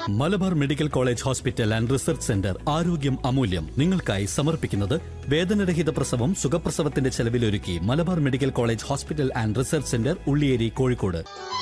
Malabar medical college hospital and research centre ആരോഗ്യം അമൂല്യം നിങ്ങൾക്കായി സമർപ്പിക്കുന്നത് വേദനരഹിത പ്രസവം സുഖപ്രസവത്തിന്റെ ചെലവിലൊരുക്കി Malabar medical college hospital and research centre Ulliyeri Kozhikode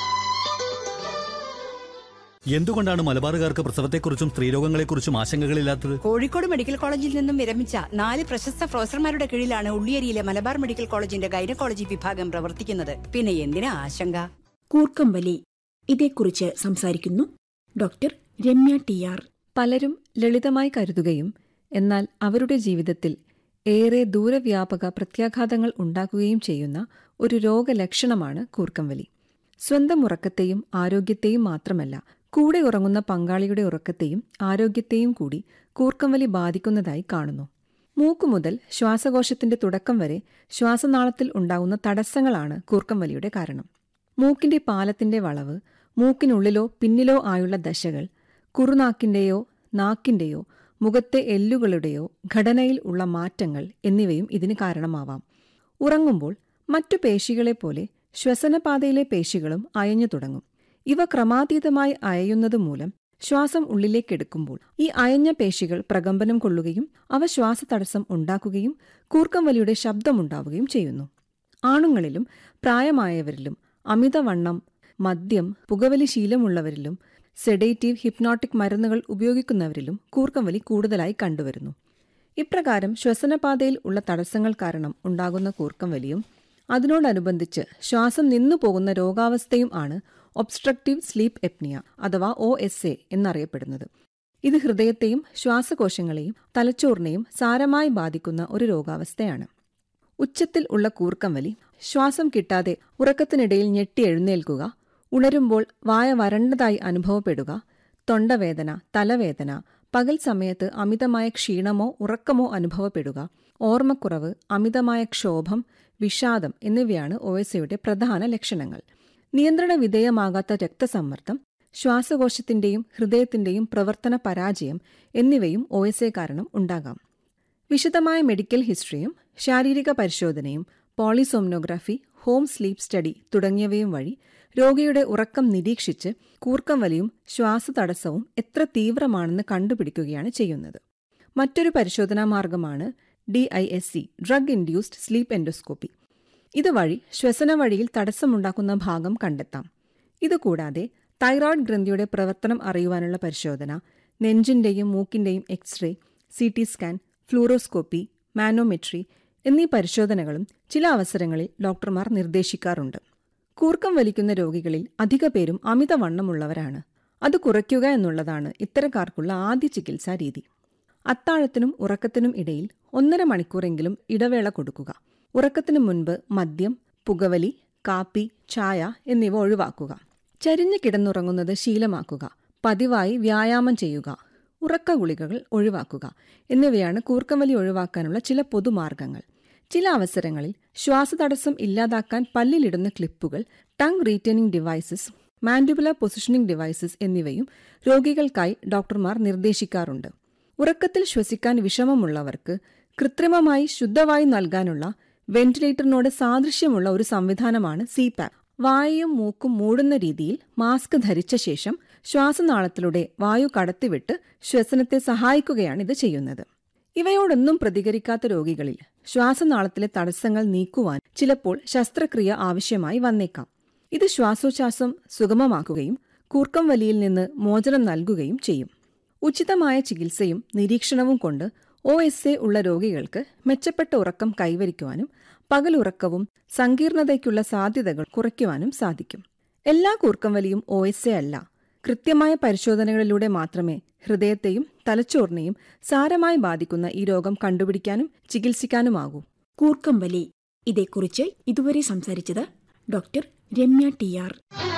എന്തുകൊണ്ടാണ് മലബാറുകാർക്ക് പ്രസവത്തെക്കുറിച്ചും സ്ത്രീരോഗങ്ങളെക്കുറിച്ചും ആശങ്കകളില്ലാത്തത് കോഴിക്കോട് മെഡിക്കൽ കോളേജിൽ നിന്നും വിരമിച്ച നാല് പ്രശസ്ത പ്രൊഫസർമാരുടെ കീഴിലാണ് ഉള്ളിയേരിയിലെ മലബാർ മെഡിക്കൽ കോളേജിന്റെ ഗൈനക്കോളജി വിഭാഗം പ്രവർത്തിക്കുന്നത് പിന്നെ എന്തിനാ ആശങ്ക കൂർക്കമ്പലി ഇതേക്കുറിച്ച് സംസാരിക്കുന്നു ഡോക്ടർ രമ്യ ടി ആർ പലരും ലളിതമായി കരുതുകയും എന്നാൽ അവരുടെ ജീവിതത്തിൽ ഏറെ ദൂരവ്യാപക പ്രത്യാഘാതങ്ങൾ ഉണ്ടാക്കുകയും ചെയ്യുന്ന ഒരു രോഗലക്ഷണമാണ് കൂർക്കംവലി സ്വന്തം ഉറക്കത്തെയും ആരോഗ്യത്തെയും മാത്രമല്ല കൂടെ ഉറങ്ങുന്ന പങ്കാളിയുടെ ഉറക്കത്തെയും ആരോഗ്യത്തെയും കൂടി കൂർക്കംവലി ബാധിക്കുന്നതായി കാണുന്നു മൂക്ക് മുതൽ ശ്വാസകോശത്തിന്റെ തുടക്കം വരെ ശ്വാസനാളത്തിൽ ഉണ്ടാകുന്ന തടസ്സങ്ങളാണ് കൂർക്കംവലിയുടെ കാരണം മൂക്കിന്റെ പാലത്തിന്റെ വളവ് മൂക്കിനുള്ളിലോ പിന്നിലോ ആയുള്ള ദശകൾ കുറുനാക്കിന്റെയോ നാക്കിന്റെയോ മുഖത്തെ എല്ലുകളുടെയോ ഘടനയിൽ ഉള്ള മാറ്റങ്ങൾ എന്നിവയും ഇതിന് കാരണമാവാം ഉറങ്ങുമ്പോൾ മറ്റു പേശികളെപ്പോലെ ശ്വസനപാതയിലെ പേശികളും അയഞ്ഞു തുടങ്ങും ഇവ ക്രമാതീതമായി അയയുന്നത് മൂലം ശ്വാസം ഉള്ളിലേക്കെടുക്കുമ്പോൾ ഈ അയഞ്ഞ പേശികൾ പ്രകമ്പനം കൊള്ളുകയും അവ ശ്വാസതടസ്സം ഉണ്ടാക്കുകയും കൂർക്കംവലിയുടെ ശബ്ദമുണ്ടാവുകയും ചെയ്യുന്നു ആണുങ്ങളിലും പ്രായമായവരിലും അമിതവണ്ണം മദ്യം പുകവലി ശീലമുള്ളവരിലും സെഡേറ്റീവ് ഹിപ്നോട്ടിക് മരുന്നുകൾ ഉപയോഗിക്കുന്നവരിലും കൂർക്കംവലി കൂടുതലായി കണ്ടുവരുന്നു ഇപ്രകാരം ശ്വസനപാതയിൽ ഉള്ള തടസ്സങ്ങൾ കാരണം ഉണ്ടാകുന്ന കൂർക്കംവലിയും അതിനോടനുബന്ധിച്ച് ശ്വാസം നിന്നു പോകുന്ന രോഗാവസ്ഥയും ആണ് ഒബ്സ്ട്രക്റ്റീവ് സ്ലീപ്പ് എപ്നിയ അഥവാ ഒ എസ് എ എന്നറിയപ്പെടുന്നത് ഇത് ഹൃദയത്തെയും ശ്വാസകോശങ്ങളെയും തലച്ചോറിനെയും സാരമായി ബാധിക്കുന്ന ഒരു രോഗാവസ്ഥയാണ് ഉച്ചത്തിൽ ഉള്ള കൂർക്കംവലി ശ്വാസം കിട്ടാതെ ഉറക്കത്തിനിടയിൽ ഞെട്ടി എഴുന്നേൽക്കുക ഉണരുമ്പോൾ വായ വരണ്ടതായി അനുഭവപ്പെടുക തൊണ്ടവേദന തലവേദന പകൽ സമയത്ത് അമിതമായ ക്ഷീണമോ ഉറക്കമോ അനുഭവപ്പെടുക ഓർമ്മക്കുറവ് അമിതമായ ക്ഷോഭം വിഷാദം എന്നിവയാണ് ഒ എസ് പ്രധാന ലക്ഷണങ്ങൾ നിയന്ത്രണ വിധേയമാകാത്ത രക്തസമ്മർദ്ദം ശ്വാസകോശത്തിന്റെയും ഹൃദയത്തിന്റെയും പ്രവർത്തന പരാജയം എന്നിവയും ഒ എസ് എ കാരണം ഉണ്ടാകാം വിശദമായ മെഡിക്കൽ ഹിസ്റ്ററിയും ശാരീരിക പരിശോധനയും പോളിസോംനോഗ്രാഫി ഹോം സ്ലീപ്പ് സ്റ്റഡി തുടങ്ങിയവയും വഴി രോഗിയുടെ ഉറക്കം നിരീക്ഷിച്ച് കൂർക്കം വലിയും ശ്വാസതടസ്സവും എത്ര തീവ്രമാണെന്ന് കണ്ടുപിടിക്കുകയാണ് ചെയ്യുന്നത് മറ്റൊരു പരിശോധനാ മാർഗമാണ് D I S C drug induced sleep endoscopy ഇതുവഴി ശ്വസന വഴിയിൽ തടസ്സമുണ്ടാക്കുന്ന ഭാഗം കണ്ടെത്താം ഇതുകൂടാതെ തൈറോയ്ഡ് ഗ്രന്ഥിയുടെ പ്രവർത്തനം അറിയുവാനുള്ള പരിശോധന നെഞ്ചിന്റെയും മൂക്കിന്റെയും x ray C T scan fluoroscopy manometry എന്നീ പരിശോധനകളും ചില അവസരങ്ങളിൽ ഡോക്ടർമാർ നിർദ്ദേശിക്കാറുണ്ട് കൂർക്കം വലിക്കുന്ന രോഗികളിൽ അധിക പേരും അമിതവണ്ണമുള്ളവരാണ് അത് കുറയ്ക്കുക എന്നുള്ളതാണ് ഇത്തരക്കാർക്കുള്ള ആദ്യ ചികിത്സാ രീതി അത്താഴത്തിനും ഉറക്കത്തിനും ഇടയിൽ ഒന്നര മണിക്കൂറെങ്കിലും ഇടവേള കൊടുക്കുക ഉറക്കത്തിനു മുൻപ് മദ്യം പുകവലി കാപ്പി ചായ എന്നിവ ഒഴിവാക്കുക ചരിഞ്ഞു കിടന്നുറങ്ങുന്നത് ശീലമാക്കുക പതിവായി വ്യായാമം ചെയ്യുക ഉറക്ക ഗുളികകൾ ഒഴിവാക്കുക എന്നിവയാണ് കൂർക്കംവലി ഒഴിവാക്കാനുള്ള ചില പൊതുമാർഗങ്ങൾ ചില അവസരങ്ങളിൽ ശ്വാസതടസ്സം ഇല്ലാതാക്കാൻ പല്ലിലിടുന്ന ക്ലിപ്പുകൾ tongue retaining devices mandibular positioning devices എന്നിവയും രോഗികൾക്കായി ഡോക്ടർമാർ നിർദ്ദേശിക്കാറുണ്ട് ഉറക്കത്തിൽ ശ്വസിക്കാൻ വിഷമമുള്ളവർക്ക് കൃത്രിമമായി ശുദ്ധവായു നൽകാനുള്ള വെന്റിലേറ്ററിനോട് സാദൃശ്യമുള്ള ഒരു സംവിധാനമാണ് സിപാപ്പ് വായയും മൂക്കും മൂടുന്ന രീതിയിൽ മാസ്ക് ധരിച്ച ശേഷം ശ്വാസനാളത്തിലൂടെ വായു കടത്തിവിട്ട് ശ്വസനത്തെ സഹായിക്കുകയാണ് ഇത് ചെയ്യുന്നത് ഇവയോടൊന്നും പ്രതികരിക്കാത്ത രോഗികളിൽ ശ്വാസനാളത്തിലെ തടസ്സങ്ങൾ നീക്കുവാൻ ചിലപ്പോൾ ശസ്ത്രക്രിയ ആവശ്യമായി വന്നേക്കാം ഇത് ശ്വാസോച്ഛ്വാസം സുഗമമാക്കുകയും കൂർക്കം വലിയിൽ നിന്ന് മോചനം നൽകുകയും ചെയ്യും ഉചിതമായ ചികിത്സയും നിരീക്ഷണവും കൊണ്ട് ഒ എസ് എ ഉള്ള രോഗികൾക്ക് മെച്ചപ്പെട്ട ഉറക്കം കൈവരിക്കുവാനും പകലുറക്കവും സങ്കീർണതയ്ക്കുള്ള സാധ്യതകൾ കുറയ്ക്കുവാനും സാധിക്കും എല്ലാ കൂർക്കം വലിയും ഒ എസ് എ അല്ല കൃത്യമായ പരിശോധനകളിലൂടെ മാത്രമേ ഹൃദയത്തെയും തലച്ചോറിനെയും സാരമായി ബാധിക്കുന്ന ഈ രോഗം കണ്ടുപിടിക്കാനും ചികിത്സിക്കാനുമാകൂ കൂർക്കമ്പലി ഇതേക്കുറിച്ച് ഇതുവരെ സംസാരിച്ചത് doctor Ramya T R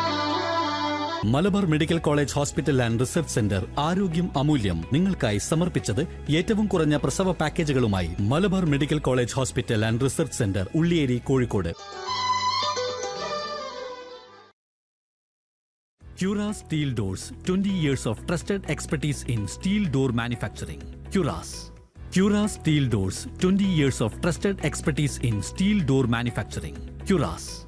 Malabar medical college hospital and research centre ആരോഗ്യം അമൂല്യം നിങ്ങൾക്കായി സമർപ്പിച്ചത് ഏറ്റവും കുറഞ്ഞ പ്രസവ പാക്കേജുകളുമായി Malabar medical college hospital and research centre Ulliyeri Kozhikode Cura Steel Doors 20 years of trusted expertise in steel door manufacturing. Curas. Cura Steel Doors 20 years of trusted expertise in steel door manufacturing. Curas.